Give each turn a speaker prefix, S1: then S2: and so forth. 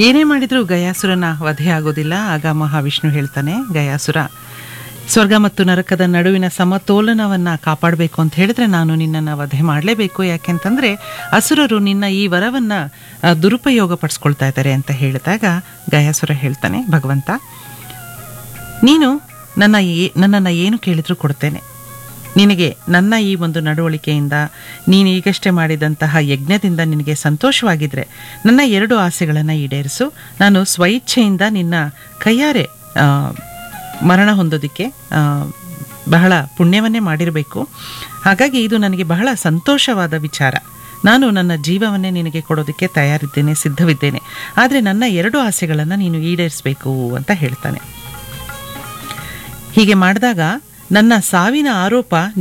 S1: ಏನೇ ಮಾಡಿದರೂ ಗಯಾಸುರನ ವಧೆ ಆಗೋದಿಲ್ಲ ಆಗ ಮಹಾವಿಷ್ಣು ಹೇಳ್ತಾನೆ ಗಯಾಸುರ ಸ್ವರ್ಗ ಮತ್ತು ನರಕದ ನಡುವಿನ ಸಮತೋಲನವನ್ನು ಕಾಪಾಡಬೇಕು ಅಂತ ಹೇಳಿದ್ರೆ ನಾನು ನಿನ್ನನ್ನು ವಧೆ ಮಾಡಲೇಬೇಕು ಯಾಕೆಂತಂದರೆ ಅಸುರರು ನಿನ್ನ ಈ ವರವನ್ನು ದುರುಪಯೋಗ ಪಡಿಸ್ಕೊಳ್ತಾ ಇದ್ದಾರೆ ಅಂತ ಹೇಳಿದಾಗ ಗಯಾಸುರ ಹೇಳ್ತಾನೆ ಭಗವಂತ ನೀನು ನನ್ನ ಏ- ನನ್ನನ್ನು ಏನು ಕೇಳಿದ್ರೂ ಕೊಡ್ತೇನೆ ನಿನಗೆ ನನ್ನ ಈ ಒಂದು ನಡವಳಿಕೆಯಿಂದ ನೀನು ಈಗಷ್ಟೇ ಮಾಡಿದಂತಹ ಯಜ್ಞದಿಂದ ನಿನಗೆ ಸಂತೋಷವಾಗಿದ್ರೆ ನನ್ನ ಎರಡು ಆಸೆಗಳನ್ನು ಈಡೇರಿಸು ನಾನು ಸ್ವಇಚ್ಛೆಯಿಂದ ನಿನ್ನ ಕೈಯಾರೆ ಆ, ಮರಣ ಹೊಂದೋದಕ್ಕೆ ಆ, ಬಹಳ ಪುಣ್ಯವನ್ನೇ ಮಾಡಿರಬೇಕು ಹಾಗಾಗಿ ಇದು ನನಗೆ ಬಹಳ ಸಂತೋಷವಾದ ವಿಚಾರ ನಾನು ನನ್ನ ಜೀವವನ್ನೇ ನಿನಗೆ ಕೊಡೋದಕ್ಕೆ ತಯಾರಿದ್ದೇನೆ ಸಿದ್ಧವಿದ್ದೇನೆ ಆದರೆ ನನ್ನ ಎರಡು ಆಸೆಗಳನ್ನು ನೀನು ಈಡೇರಿಸಬೇಕು ಅಂತ ಹೇಳ್ತಾನೆ ಹೀಗೆ ಮಾಡಿದಾಗ ನನ್ನ ಸಾವಿನ ಆರೋಪ